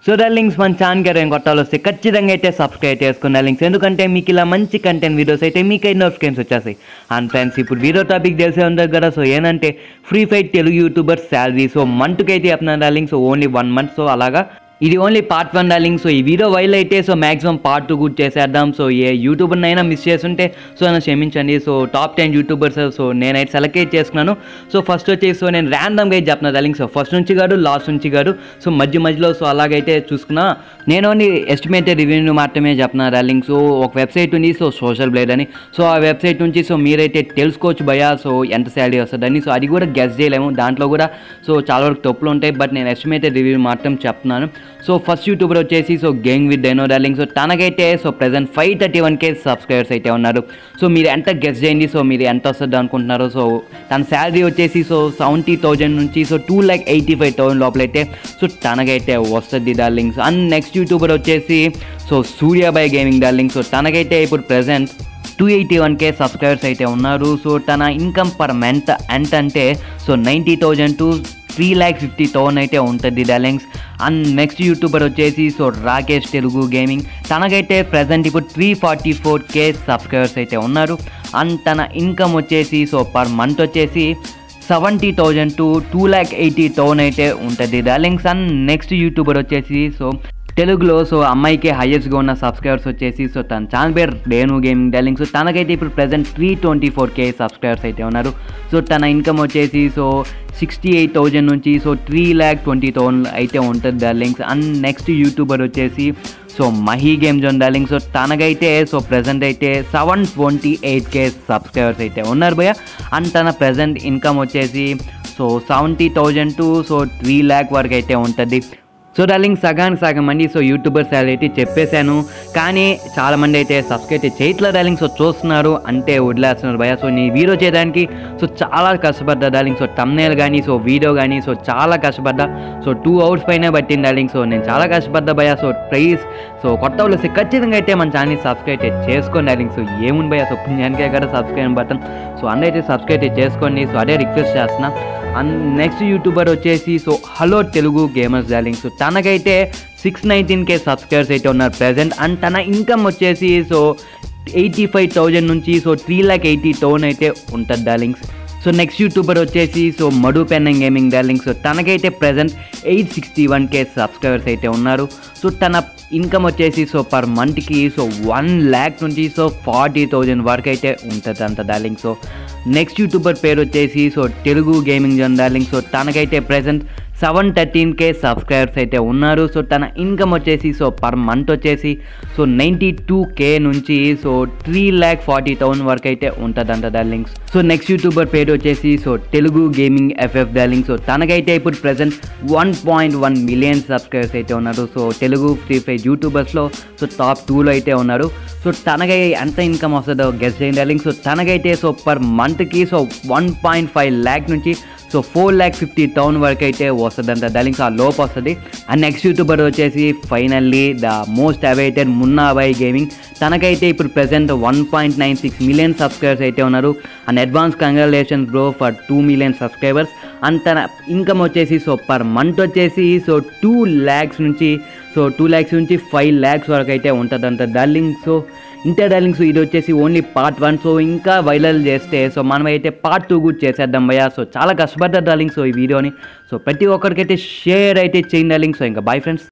so links మన channel గారు ఏం కొట్టాలో వస్తే ఖచ్చితంగా అయితే సబ్స్క్రైబ్ చేసుకున్న లింక్స్ ఎందుకంటే మీకు ఇలా మంచి కంటెంట్ వీడియోస్ అయితే మీకు నోటిఫికేషన్స్ వచ్చేస్తాయి అండ్ ఫ్రెండ్స్ ఇప్పుడు వీడియో టాపిక్ తెలిసే ఉంటుంది కదా సో ఏంటంటే free fight Telugu YouTuber salary so మంత్కి అయితే చెప్తున్నారు darling so only one month so అలాగా ఇది only part one darling so ఈ వీడియో వైల్ అయితే సో మాక్సిమం పార్ట్ టూ కూడా చేసేద్దాం సో ఏ యూట్యూబర్నైనా మిస్ చేస్తుంటే సో నన్ను క్షమించండి so top ten YouTubers so నేనైతే సెలెక్ట్ చేసుకున్నాను సో ఫస్ట్ వచ్చేసి సో నేను ర్యాండమ్గా అయితే చెప్తున్నా డార్లింగ్ సో ఫస్ట్ నుంచి కాదు లాస్ట్ నుంచి కాదు సో మధ్య మధ్యలో సో అలాగైతే చూసుకున్నా నేను ఓన్లీ ఎస్టిమేటెడ్ రివ్యూ మాత్రమే చెప్తున్నా డార్లింగ్ సో ఒక వెబ్సైట్ ఉంది సో సోషల్ బ్లేడ్ అని సో ఆ వెబ్సైట్ నుంచి సో మీరైతే తెలుసుకోవచ్చు భయ సో ఎంత శాలరీ వస్తుందని సో అది కూడా గెస్ చేయలేము దాంట్లో కూడా సో చాలా వరకు తప్పులు ఉంటాయి బట్ నేను ఎస్టిమేటెడ్ రివ్యూ మాత్రం చెప్తున్నాను సో ఫస్ట్ యూట్యూబర్ వచ్చేసి so game with Dino darling so తనకైతే so present five thirty one K subscribers అయితే ఉన్నారు సో మీరు ఎంత గెస్ చేయండి సో మీరు ఎంత వస్తుంది అనుకుంటున్నారు సో తన శాలరీ వచ్చేసి సో సెవెంటీ థౌజండ్ నుంచి so two lakh eighty five thousand లోపలైతే సో తనకైతే వస్తుంది డార్లింగ్ అండ్ నెక్స్ట్ యూట్యూబర్ వచ్చేసి so Suryabhai gaming darling so తనకైతే ఇప్పుడు present two eighty one K subscribers అయితే ఉన్నారు సో తన ఇన్కమ్ పర్ మంత్ ఎంత అంటే so ninety thousand to three lakh fifty thousand అయితే ఉంటుంది డార్లింగ్స్ అండ్ నెక్స్ట్ యూట్యూబర్ వచ్చేసి సో రాకేష్ తెలుగు గేమింగ్ తనకైతే ప్రజెంట్ ఇప్పుడు three forty four K subscribers అయితే ఉన్నారు అండ్ తన ఇన్కమ్ వచ్చేసి సో పర్ మంత్ వచ్చేసి seventy thousand to two lakh eighty thousand అయితే ఉంటుంది డార్లింగ్స్ అండ్ నెక్స్ట్ యూట్యూబర్ వచ్చేసి సో తెలుగులో సో అమ్మాయికి హైయెస్ట్గా ఉన్న సబ్స్క్రైబర్స్ వచ్చేసి సో తన ఛానల్ పేరు రేణు గేమింగ్ డార్లింగ్ సో తనకైతే ఇప్పుడు present three twenty four K subscribers అయితే ఉన్నారు సో తన ఇన్కమ్ వచ్చేసి సో సిక్స్టీ ఎయిట్ థౌజండ్ నుంచి so three lakh twenty thousand అయితే ఉంటుంది డార్లింగ్స్ అండ్ నెక్స్ట్ యూట్యూబర్ వచ్చేసి so Mahi game zone darling so తనకైతే సో ప్రజెంట్ అయితే seven twenty eight K subscribers అయితే ఉన్నారు భయ్య అండ్ తన ప్రజెంట్ ఇన్కమ్ వచ్చేసి so seventy thousand to so three lakh వరకు అయితే ఉంటుంది సో డార్లింగ్ సగానికి సగం మంది సో యూట్యూబర్స్ అయితే చెప్పేశాను కానీ చాలా మంది అయితే సబ్స్క్రైబ్ చేయట్లేదు డార్లింగ్ సో చూస్తున్నారు అంటే వదిలేస్తున్నారు భయ సో నీ వీడియో చేయడానికి సో చాలా కష్టపడ్డా డార్లింగ్ సో తమ్నేల్ కానీ సో వీడియో కానీ సో చాలా కష్టపడ్డా సో టూ అవర్స్ పైనే పట్టింది డార్లింగ్ సో నేను చాలా కష్టపడ్డా భయ సో ప్రైజ్ సో కొత్త వాళ్ళు వస్తే ఖచ్చితంగా అయితే మన ఛానల్ని సబ్స్క్రైబ్ అయితే చేసుకోండి డార్లింగ్ సో ఏముంది భయ సో పుణ్యానికే కదా సబ్స్క్రైబ్ బటన్ సో అందరైతే సబ్స్క్రైబ్ అయితే చేసుకోండి సో అదే రిక్వెస్ట్ చేస్తున్నా అండ్ నెక్స్ట్ యూట్యూబర్ వచ్చేసి so hello Telugu gamers darling so తనకైతే సిక్స్ నైన్టీన్ కే సబ్స్క్రైబర్స్ అయితే ఉన్నారు ప్రెసెంట్ అండ్ తన ఇన్కమ్ వచ్చేసి సో ఎయిటీ ఫైవ్ థౌజండ్ నుంచి so three lakh eighty thousand అయితే ఉంటుంది డార్లింగ్స్ సో నెక్స్ట్ యూట్యూబర్ వచ్చేసి so Madhu penning gaming darling so తనకైతే present eight sixty one K subscribers అయితే ఉన్నారు సో తన ఇన్కమ్ వచ్చేసి సో పర్ మంత్కి సో వన్ ల్యాక్ నుంచి సో ఫార్టీ థౌజండ్ వరకు అయితే ఉంటుంది అంత డార్లింగ్ సో నెక్స్ట్ యూట్యూబర్ పేరు వచ్చేసి so Telugu gaming zone darling so తనకైతే present seven thirteen K subscribers అయితే ఉన్నారు సో తన ఇన్కమ్ వచ్చేసి సో పర్ మంత్ వచ్చేసి సో నైంటీ టూ కే నుంచి so three lakh forty thousand వరకు అయితే ఉంటుందంట డార్లింగ్స్ సో నెక్స్ట్ యూట్యూబర్ పేరు వచ్చేసి so Telugu gaming FF darling so తనకైతే ఇప్పుడు present one point one million subscribers అయితే ఉన్నారు సో తెలుగు ఫ్రీ ఫైర్ యూట్యూబర్స్లో సో టాప్ టూలో అయితే ఉన్నారు సో తనకై ఎంత ఇన్కమ్ వస్తుందో గెస్ట్ చేయండి డార్లింగ్ సో తనకైతే సో పర్ మంత్కి so one point five lakh నుంచి so four lakh fifty thousand వరకు అయితే వస్తుంది అంత డార్లింగ్స్ ఆ లోపు వస్తుంది అండ్ నెక్స్ట్ యూట్యూబర్ వచ్చేసి finally the most awaited Munnabhai gaming తనకైతే ఇప్పుడు present one point nine six million subscribers అయితే ఉన్నారు and advance congratulations bro for two million subscribers and తన ఇన్కమ్ వచ్చేసి సో పర్ మంత్ వచ్చేసి సో టూ ల్యాక్స్ నుంచి సో టూ ల్యాక్స్ నుంచి ఫైవ్ ల్యాక్స్ వరకు అయితే ఉంటుంది అంత డార్లింగ్ సో ఇంటర్ డార్లింగ్ సో ఇది వచ్చేసి ఓన్లీ పార్ట్ వన్ సో ఇంకా వైరల్ చేస్తే సో మనం అయితే పార్ట్ టూ కూడా చేసేద్దాం భయ్యా సో చాలా కష్టపడ్డారు డార్లింగ్ సో ఈ వీడియోని సో ప్రతి ఒక్కరికైతే షేర్ అయితే చేయండి డార్లింగ్ సో ఇంకా బాయ్ ఫ్రెండ్స్